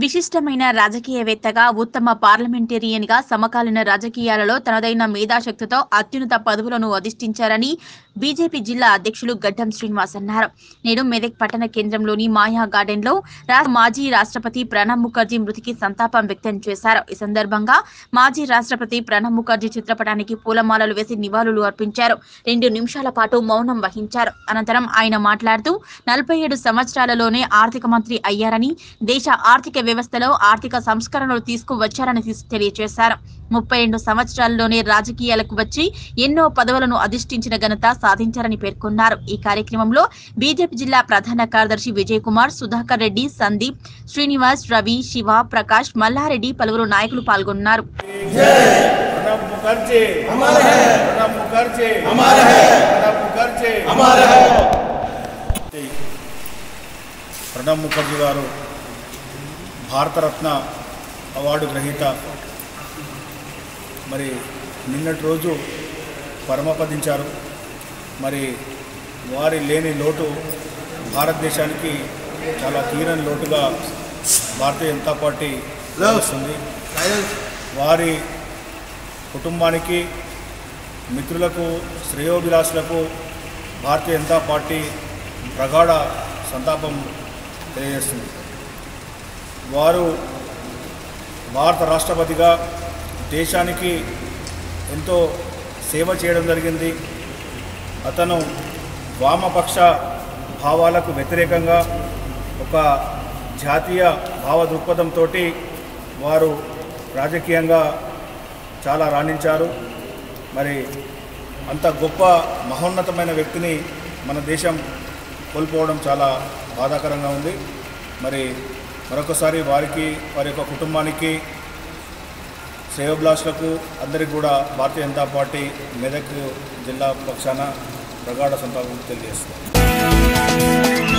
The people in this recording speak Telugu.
విశిష్టమైన రాజకీయవేత్తగా ఉత్తమ పార్లమెంటేరియన్ గా సమకాలీన రాజకీయాలలో తనదైన మేధాశక్తితో అత్యున్నత పదవులను అధిష్ఠించారని బీజేపీ జిల్లా అధ్యక్షులు గడ్డం శ్రీనివాస్ అన్నారు నేడు మెదక్ పట్టణ కేంద్రంలోని మాయా గార్డెన్ లో మాజీ రాష్ట్రపతి ప్రణబ్ ముఖర్జీ మృతికి సంతాపం వ్యక్తం చేశారు ఈ సందర్భంగా మాజీ రాష్ట్రపతి ప్రణబ్ ముఖర్జీ చిత్రపటానికి పూలమాలలు వేసి నివాళులు అర్పించారు రెండు నిమిషాల పాటు మౌనం వహించారు అనంతరం ఆయన మాట్లాడుతూ నలభై ఏడు సంవత్సరాలలోనే ఆర్థిక మంత్రి అయ్యారని దేశ ఆర్థిక వ్యవస్థలో ఆర్థిక సంస్కరణలు తీసుకువచ్చారని తీస్- తెలియజేశారు ముప్పై రెండు సంవత్సరాల్లోనే రాజకీయాలకు వచ్చి ఎన్నో పదవులను అధిష్ఠించిన ఘనత సాధించారని పేర్కొన్నారు ఈ కార్యక్రమంలో బీజేపీ జిల్లా ప్రధాన కార్యదర్శి విజయ్ కుమార్ సుధాకర్ రెడ్డి సందీప్ శ్రీనివాస్ రవి శివ ప్రకాష్ మల్లారెడ్డి పలువురు నాయకులు పాల్గొన్నారు प्रणब मुखर्जी हमारे हैं प्रणब मुखर्जी हमारे हैं प्रणब मुखर्जी हमारे हैं ప్రణబ్ ముఖర్జీ గారు భారతరత్న అవార్డు గ్రహీత మరి నిన్నటి రోజు పరమపదించారు మరి వారి లేని లోటు భారతదేశానికి చాలా తీరని లోటుగా భారతీయ జనతా పార్టీ వస్తుంది వారి కుటుంబానికి మిత్రులకు శ్రేయోభిలాషులకు భారతీయ జనతా పార్టీ ప్రగాఢ సంతాపం తెలియజేస్తుంది వారు భారత రాష్ట్రపతిగా దేశానికి ఎంతో సేవ చేయడం జరిగింది అతను వామపక్ష భావాలకు వ్యతిరేకంగా ఒక జాతీయ భావ దృక్పథంతో వారు రాజకీయంగా చాలా రాణించారు మరి అంత గొప్ప మహోన్నతమైన వ్యక్తిని మన దేశం కోల్పోవడం చాలా బాధాకరంగా ఉంది మరి మరొకసారి వారికి వారి యొక్క కుటుంబానికి శ్రేయోభిలాషులకు అందరికీ కూడా భారతీయ జనతా పార్టీ మెదక్ జిల్లా పక్షాన ప్రగాఢ సంతాపం తెలియజేస్తుంది